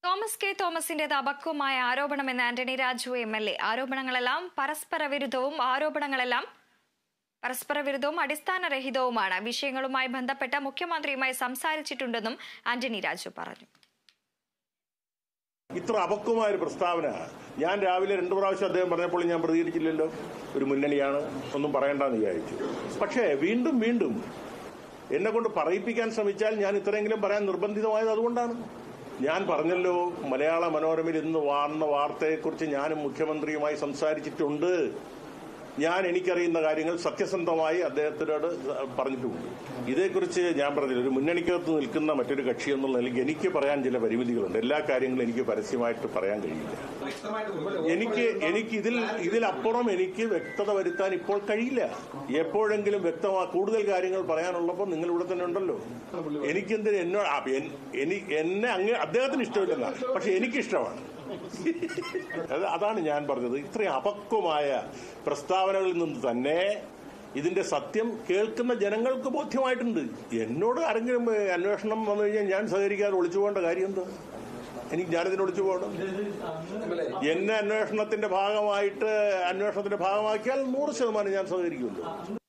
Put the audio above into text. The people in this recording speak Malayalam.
തോമസ് കെ തോമസിന്റേത് അപക്വമായ ആരോപണമെന്ന് Antony Raju M L A ആരോപണങ്ങളെല്ലാം പരസ്പര വിരുദ്ധവും ആരോപണങ്ങളെല്ലാം പരസ്പര വിരുദ്ധവും അടിസ്ഥാനരഹിതവുമാണ് വിഷയങ്ങളുമായി ബന്ധപ്പെട്ട മുഖ്യമന്ത്രിയുമായി സംസാരിച്ചിട്ടുണ്ടെന്നും ആന്റണി രാജു പറഞ്ഞു ഇത്ര അപക്വമായ ഒരു പ്രസ്താവന ഞാൻ രാവിലെ രണ്ടു പ്രാവശ്യം അദ്ദേഹം പറഞ്ഞപ്പോൾ ഞാൻ പ്രതികരിച്ചില്ലല്ലോ ഒരു മുന്നണിയാണ് ഒന്നും പറയണ്ടെന്ന് വിചാരിച്ചു പക്ഷേ വീണ്ടും വീണ്ടും എന്നെ കൊണ്ട് പറയിപ്പിക്കാൻ ശ്രമിച്ചാൽ ഞാൻ ഇത്രയെങ്കിലും പറയാൻ നിർബന്ധിതമായത് അതുകൊണ്ടാണ് ഞാൻ പറഞ്ഞല്ലോ മലയാള മനോരമയിൽ ഇന്ന് വാർന്ന വാർത്തയെക്കുറിച്ച് ഞാനും മുഖ്യമന്ത്രിയുമായി സംസാരിച്ചിട്ടുണ്ട് ഞാൻ എനിക്കറിയുന്ന കാര്യങ്ങൾ സത്യസന്ധമായി അദ്ദേഹത്തിനോട് പറഞ്ഞിട്ടുമുണ്ട് ഇതേക്കുറിച്ച് ഞാൻ പറഞ്ഞില്ല ഒരു മുന്നണിക്കകത്ത് നിൽക്കുന്ന മറ്റൊരു കക്ഷി എന്നുള്ള നിലയ്ക്ക് എനിക്ക് പറയാൻ ചില പരിമിതികളുണ്ട് എല്ലാ കാര്യങ്ങളും എനിക്ക് പരസ്യമായിട്ട് പറയാൻ കഴിയില്ല എനിക്ക് എനിക്ക് ഇതിൽ ഇതിലപ്പുറം എനിക്ക് വ്യക്തത വരുത്താൻ ഇപ്പോൾ കഴിയില്ല എപ്പോഴെങ്കിലും വ്യക്തമാ കൂടുതൽ കാര്യങ്ങൾ പറയാനുള്ളപ്പോൾ നിങ്ങൾ ഇവിടെ തന്നെ ഉണ്ടല്ലോ എനിക്കെന്തിന് എന്നോട് ആ, എൻ- എനി- എന്നെ അങ്ങ് അദ്ദേഹത്തിന് ഇഷ്ടമില്ലെന്നാണ് പക്ഷെ എനിക്കിഷ്ടമാണ് അത് അതാണ് ഞാൻ പറഞ്ഞത് ഇത്രയും അപക്വമായ പ്രസ്താവനകളിൽ നിന്ന് തന്നെ ഇതിന്റെ സത്യം കേൾക്കുന്ന ജനങ്ങൾക്ക് ബോധ്യമായിട്ടുണ്ട് എന്നോട് ആരെങ്കിലും ഏ, അന്വേഷണം വന്നു കഴിഞ്ഞാൽ ഞാൻ സഹകരിക്കാതെ ഒളിച്ചു പോകേണ്ട കാര്യം എന്താ എനിക്ക് ഞാനിതിന് ഒളിച്ചു പോകണം എന്നെ അന്വേഷണത്തിന്റെ ഭാഗമായിട്ട് അന്വേഷണത്തിന്റെ ഭാഗമാക്കിയാൽ നൂറ് ശതമാനം ഞാൻ സഹകരിക്കുമല്ലോ